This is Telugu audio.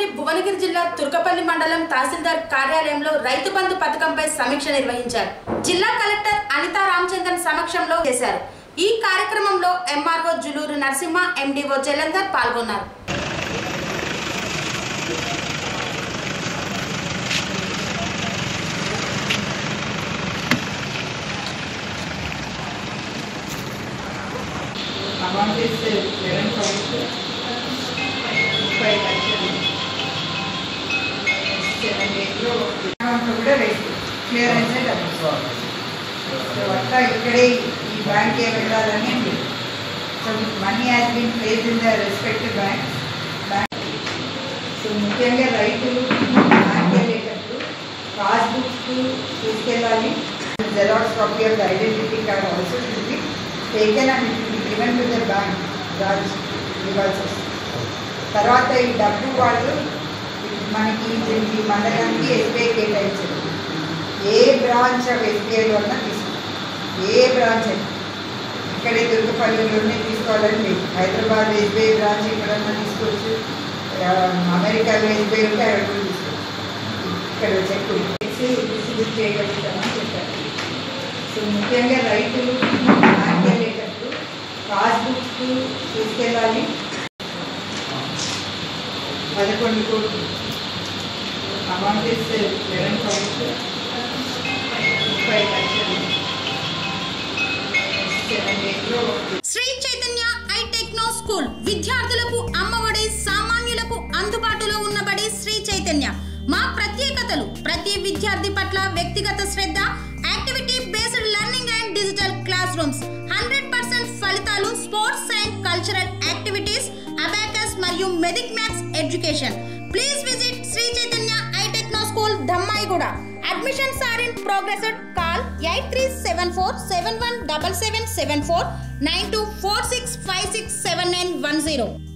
రాజన్న భువనగిరి జిల్లా తుర్కపల్లి మండలం తహసీల్దార్ కార్యాలయంలో రైతు బంధు పథకంపై సమీక్ష నిర్వహించారు జిల్లా కలెక్టర్ అనితా రామచంద్రన్ సమక్షంలో చేశారు ఈ కార్యక్రమంలో ఎంఆర్ఓ జులూరు నరసింహ ఎండిఓ జలంధర్ పాల్గొన్నారు amount is eleven thousand five లక్షలు సెవెన్ డేస్లో అమౌంట్ కూడా రేట్ క్లియరెన్స్ డబ్బులు సో అట్లా ఇక్కడే ఈ బ్యాంకే వెళ్ళాలని so money has been place in the respective bank bank so ముఖ్యంగా రైతులు బ్యాంక్ వెళ్ళేటప్పుడు పాస్బుక్స్ తీసుకెళ్ళాలి xerox copy of the identity card also should be taken and given to the bank branch ఇవ్వాల్సి వస్తుంది తర్వాత ఈ డబ్బు వాళ్ళు మనకి దీనికి మండలానికి ఎస్బీఐ కేటాయించారు ఏ బ్రాంచ్ ఆఫ్ ఎస్బీఐ వల్ల తీసుకో ఏ బ్రాంచ్ అయినా ఇక్కడే దుర్గపల్లిలోనే తీసుకోవాలని లేదు హైదరాబాద్ ఎస్బీఐ బ్రాంచ్ ఎక్కడన్నా తీసుకోవచ్చు ఆ, అమెరికాలో ఎస్బీఐ ఉంటే అక్కడ కూడా తీసుకోవచ్చు ఇక్కడ చెక్కు ఇచ్చి డిస్ట్రిబ్యూట్ చేయగలుగుతామని చెప్పారు సో ముఖ్యంగా రైతులు బ్యాంక్ వెళ్ళేటప్పుడు పాస్బుక్స్ తీసుకెళ్ళాలి పదకొండు కోట్లు amount is eleven point five లక్షలు సెవెన్ డేస్లో Sri Chaitanya I techno school విద్యార్థులకు అమ్మఒడి సామాన్యులకు అందుబాటులో ఉన్నబడి శ్రీ చైతన్య మా ప్రత్యేకతలు ప్రతి విద్యార్థి పట్ల వ్యక్తిగత శ్రద్ధ activity based learning and digital classroom hundred percent ఫలితాలు sports and cultural activities abacus మరియు vedic maths education please visit Sri Chaitanya I techno school Dammaiguda admissions are in progress call eight three seven four seven one double seven seven four nine two four six five six seven nine one zero